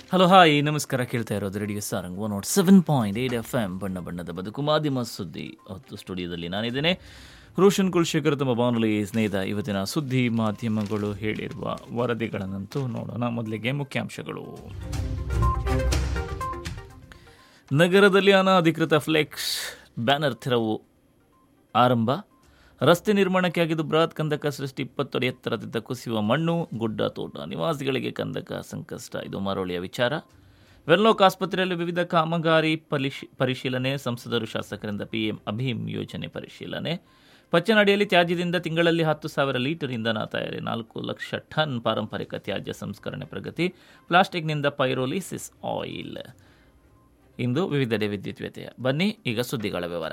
hello hi ನಮಸ್ಕಾರ ಕೇಳ್ತಾ ಇರೋದು radio Sarang one naught seven point eight F M ಬಣ್ಣ ಬಣ್ಣದ ಬದುಕು ಮಾಧ್ಯಮ ಸುದ್ದಿ ಹೊತ್ತು ಸ್ಟುಡಿಯೋದಲ್ಲಿ ನಾನಿದ್ದೇನೆ ರೋಷನ್ ಕುಲಶೇಖರ್ ತಮ್ಮ ಬಾನುಲಿ ಸ್ನೇಹಿತ ಇವತ್ತಿನ ಸುದ್ದಿ ಮಾಧ್ಯಮಗಳು ಹೇಳಿರುವ ವರದಿಗಳನ್ನಂತೂ ನೋಡೋಣ ಮೊದಲಿಗೆ ಮುಖ್ಯಾಂಶಗಳು ನಗರದಲ್ಲಿ ಅನಧಿಕೃತ ಫ್ಲೆಕ್ಸ್ ಬ್ಯಾನರ್ ತೆರವು ಆರಂಭ ರಸ್ತೆ ನಿರ್ಮಾಣಕ್ಕೆ ಆಗಿದ್ದು ಬೃಹತ್ ಕಂದಕ ಸೃಷ್ಟಿ ಇಪ್ಪತ್ತು ಅಡಿ ಎತ್ತರದಿಂದ ಕುಸಿಯುವ ಮಣ್ಣು ಗುಡ್ಡ ತೋಟ ನಿವಾಸಿಗಳಿಗೆ ಕಂದಕ ಸಂಕಷ್ಟ ಇದು ಮರಳಿಯ ವಿಚಾರ ವೆನ್ಲಾಕ್ ಆಸ್ಪತ್ರೆಯಲ್ಲಿ ವಿವಿಧ ಕಾಮಗಾರಿ ಪರಿಶಿ ಪರಿಶೀಲನೆ ಸಂಸದರು ಶಾಸಕರಿಂದ ಪಿಎಂ ಅಭೀಮ್ ಯೋಜನೆ ಪರಿಶೀಲನೆ ಪಚ್ಚನಾಡಿಯಲ್ಲಿ ತ್ಯಾಜ್ಯದಿಂದ ತಿಂಗಳಲ್ಲಿ ಹತ್ತು ಸಾವಿರ ಲೀಟರ್ ಇಂಧನ ತಯಾರಿ ನಾಲ್ಕು ಲಕ್ಷ ಟನ್ ಪಾರಂಪರಿಕ ತ್ಯಾಜ್ಯ ಸಂಸ್ಕರಣೆ ಪ್ರಗತಿ ಪ್ಲಾಸ್ಟಿಕ್ನಿಂದ ಪೈರೋಲಿಸಿಸ್ ಆಯಿಲ್ ಇಂದು ವಿವಿಧೆಡೆ ವಿದ್ಯುತ್ ವ್ಯತ್ಯಯ ಬನ್ನಿ ಈಗ ಸುದ್ದಿಗಳ ವಿವರ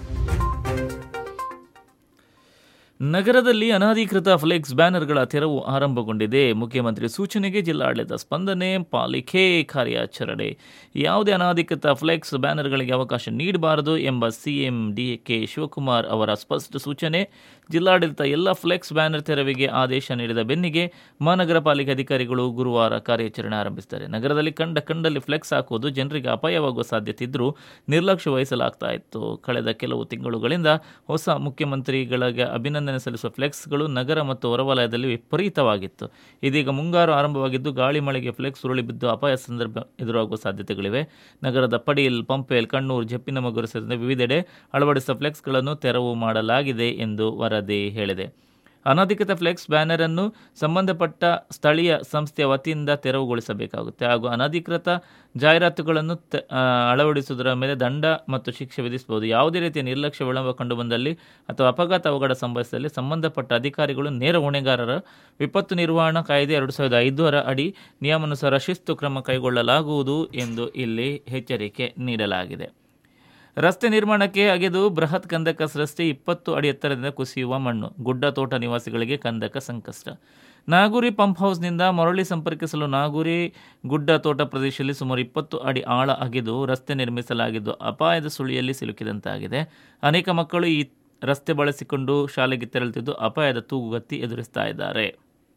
ನಗರದಲ್ಲಿ ಅನಧಿಕೃತ ಫ್ಲೆಕ್ಸ್ ಬ್ಯಾನರ್ಗಳ ತೆರವು ಆರಂಭಗೊಂಡಿದೆ ಮುಖ್ಯಮಂತ್ರಿ ಸೂಚನೆಗೆ ಜಿಲ್ಲಾಡಳಿತ ಸ್ಪಂದನೆ ಪಾಲಿಕೆ ಕಾರ್ಯಾಚರಣೆ ಯಾವುದೇ ಅನಧಿಕೃತ ಫ್ಲೆಕ್ಸ್ ಬ್ಯಾನರ್ಗಳಿಗೆ ಅವಕಾಶ ನೀಡಬಾರದು ಎಂಬ ಸಿಎಂ ಡಿಕೆ ಶಿವಕುಮಾರ್ ಅವರ ಸ್ಪಷ್ಟ ಸೂಚನೆ ಜಿಲ್ಲಾಡಳಿತ ಎಲ್ಲ ಫ್ಲೆಕ್ಸ್ ಬ್ಯಾನರ್ ತೆರವಿಗೆ ಆದೇಶ ನೀಡಿದ ಬೆನ್ನಿಗೆ ಮಹಾನಗರ ಪಾಲಿಕೆ ಅಧಿಕಾರಿಗಳು ಗುರುವಾರ ಕಾರ್ಯಾಚರಣೆ ಆರಂಭಿಸಿದ್ದಾರೆ ನಗರದಲ್ಲಿ ಕಂಡ ಕಂಡಲ್ಲಿ ಫ್ಲೆಕ್ಸ್ ಹಾಕುವುದು ಜನರಿಗೆ ಅಪಾಯವಾಗುವ ಸಾಧ್ಯತೆ ಇದ್ದರೂ ನಿರ್ಲಕ್ಷ್ಯ ವಹಿಸಲಾಗ್ತಾ ಇತ್ತು ಕಳೆದ ಕೆಲವು ತಿಂಗಳುಗಳಿಂದ ಹೊಸ ಮುಖ್ಯಮಂತ್ರಿಗಳಿಗೆ ಅಭಿನಂದನೆ ಸಲ್ಲಿಸುವ ಫ್ಲೆಕ್ಸ್ಗಳು ನಗರ ಮತ್ತು ಹೊರವಲಯದಲ್ಲಿ ವಿಪರೀತವಾಗಿತ್ತು ಇದೀಗ ಮುಂಗಾರು ಆರಂಭವಾಗಿದ್ದು ಗಾಳಿ ಮಳೆಗೆ ಫ್ಲೆಕ್ಸ್ ಉರುಳಿ ಬಿದ್ದು ಅಪಾಯ ಸಂದರ್ಭ ಎದುರಾಗುವ ಸಾಧ್ಯತೆಗಳಿವೆ ನಗರದ ಪಡೀಲ್ ಪಂಪೇಲ್ ಕಣ್ಣೂರು ಜಪ್ಪಿನಮಗೂರು ಸೇರಿದಂತೆ ವಿವಿಧೆಡೆ ಅಳವಡಿಸಿದ ಫ್ಲೆಕ್ಸ್ಗಳನ್ನು ತೆರವು ಮಾಡಲಾಗಿದೆ ಎಂದು ವರದಿ ಹೇಳಿದೆ ಅನಧಿಕೃತ ಫ್ಲೆಕ್ಸ್ ಬ್ಯಾನರ್ ಅನ್ನು ಸಂಬಂಧಪಟ್ಟ ಸ್ಥಳೀಯ ಸಂಸ್ಥೆಯ ವತಿಯಿಂದ ತೆರವುಗೊಳಿಸಬೇಕಾಗುತ್ತೆ ಹಾಗೂ ಅನಧಿಕೃತ ಜಾಹೀರಾತುಗಳನ್ನು ತ- ಆ, ಅಳವಡಿಸುವುದರ ಮೇಲೆ ದಂಡ ಮತ್ತು ಶಿಕ್ಷೆ ವಿಧಿಸಬಹುದು ಯಾವುದೇ ರೀತಿಯ ನಿರ್ಲಕ್ಷ್ಯ ವಿಳಂಬ ಕಂಡುಬಂದಲ್ಲಿ ಅಥವಾ ಅಪಘಾತ ಅವಘಡ ಸಂಭವಿಸಿದಲ್ಲಿ ಸಂಬಂಧಪಟ್ಟ ಅಧಿಕಾರಿಗಳು ನೇರ ಹೊಣೆಗಾರರ ವಿಪತ್ತು ನಿರ್ವಹಣಾ ಕಾಯ್ದೆ ಎರಡು ಸಾವಿರದ ಐದರ ಅಡಿ ನಿಯಮಾನುಸಾರ ಶಿಸ್ತು ಕ್ರಮ ಕೈಗೊಳ್ಳಲಾಗುವುದು ಎಂದು ಇಲ್ಲಿ ಎಚ್ಚರಿಕೆ ನೀಡಲಾಗಿದೆ ರಸ್ತೆ ನಿರ್ಮಾಣಕ್ಕೆ ಅಗೆದು ಬೃಹತ್ ಕಂದಕ ಸೃಷ್ಟಿ ಇಪ್ಪತ್ತು ಅಡಿ ಎತ್ತರದಿಂದ ಕುಸಿಯುವ ಮಣ್ಣು ಗುಡ್ಡ ತೋಟ ನಿವಾಸಿಗಳಿಗೆ ಕಂದಕ ಸಂಕಷ್ಟ ನಾಗೂರಿ ಪಂಪ್ ಹೌಸ್ನಿಂದ ಮರಳಿ ಸಂಪರ್ಕಿಸಲು ನಾಗೂರಿ ಗುಡ್ಡ ತೋಟ ಪ್ರದೇಶದಲ್ಲಿ ಸುಮಾರು ಇಪ್ಪತ್ತು ಅಡಿ ಆಳ ಅಗೆದು ರಸ್ತೆ ನಿರ್ಮಿಸಲಾಗಿದ್ದು ಅಪಾಯದ ಸುಳಿಯಲ್ಲಿ ಸಿಲುಕಿದಂತಾಗಿದೆ ಅನೇಕ ಮಕ್ಕಳು ಈ ರಸ್ತೆ ಬಳಸಿಕೊಂಡು ಶಾಲೆಗೆ ತೆರಳುತ್ತಿದ್ದು ಅಪಾಯದ ತೂಗುಗತ್ತಿ ಎದುರಿಸ್ತಾ ಇದ್ದಾರೆ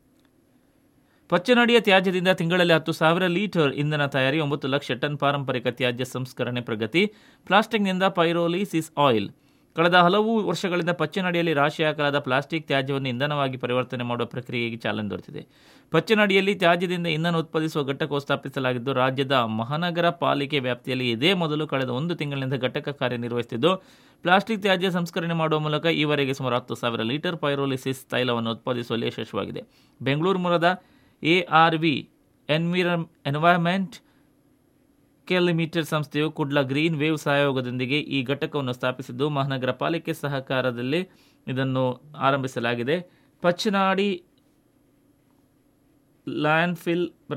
ಪಚ್ಚನಾಡಿಯ ತ್ಯಾಜ್ಯದಿಂದ ತಿಂಗಳಲ್ಲಿ ಹತ್ತು ಸಾವಿರ ಲೀಟರ್ ಇಂಧನ ತಯಾರಿ ಒಂಬತ್ತು ಲಕ್ಷ ಟನ್ ಪಾರಂಪರಿಕ ತ್ಯಾಜ್ಯ ಸಂಸ್ಕರಣೆ ಪ್ರಗತಿ ಪ್ಲಾಸ್ಟಿಕ್ನಿಂದ ಪೈರೋಲಿಸಿಸ್ ಆಯಿಲ್ ಕಳೆದ ಹಲವು ವರ್ಷಗಳಿಂದ ಪಚ್ಚನಾಡಿಯಲ್ಲಿ ರಾಶಿ ಹಾಕಲಾದ ಪ್ಲಾಸ್ಟಿಕ್ ತ್ಯಾಜ್ಯವನ್ನು ಇಂಧನವಾಗಿ ಪರಿವರ್ತನೆ ಮಾಡುವ ಪ್ರಕ್ರಿಯೆಗೆ ಚಾಲನೆ ದೊರೆತಿದೆ ಪಚ್ಚನಾಡಿಯಲ್ಲಿ ತ್ಯಾಜ್ಯದಿಂದ ಇಂಧನ ಉತ್ಪಾದಿಸುವ ಘಟಕವು ಸ್ಥಾಪಿಸಲಾಗಿದ್ದು ರಾಜ್ಯದ ಮಹಾನಗರ ಪಾಲಿಕೆ ವ್ಯಾಪ್ತಿಯಲ್ಲಿ ಇದೇ ಮೊದಲು ಕಳೆದ ಒಂದು ತಿಂಗಳಿನಿಂದ ಘಟಕ ಕಾರ್ಯನಿರ್ವಹಿಸುತ್ತಿದ್ದು ಪ್ಲಾಸ್ಟಿಕ್ ತ್ಯಾಜ್ಯ ಸಂಸ್ಕರಣೆ ಮಾಡುವ ಮೂಲಕ ಈವರೆಗೆ ಸುಮಾರು ಹತ್ತು ಸಾವಿರ ಲೀಟರ್ ಪೈರೋಲಿಸಿಸ್ ತೈಲವನ್ನು ಉತ್ಪಾದಿಸುವಲ್ಲಿ ಯಶಸ್ವಿಯಾಗಿದೆ ಬೆಂಗಳೂರು ಮೂಲದ A R V enviro environment limited ಸಂಸ್ಥೆಯು ಕುಡ್ಲ ಗ್ರೀನ್ ವೇವ್ ಸಹಯೋಗದೊಂದಿಗೆ ಈ ಘಟಕವನ್ನು ಸ್ಥಾಪಿಸಿದ್ದು ಮಹಾನಗರ ಪಾಲಿಕೆ ಸಹಕಾರದಲ್ಲಿ ಇದನ್ನು ಆರಂಭಿಸಲಾಗಿದೆ ಪಚ್ಚನಾಡಿ ಲ್ಯಾಂಡ್ಫಿಲ್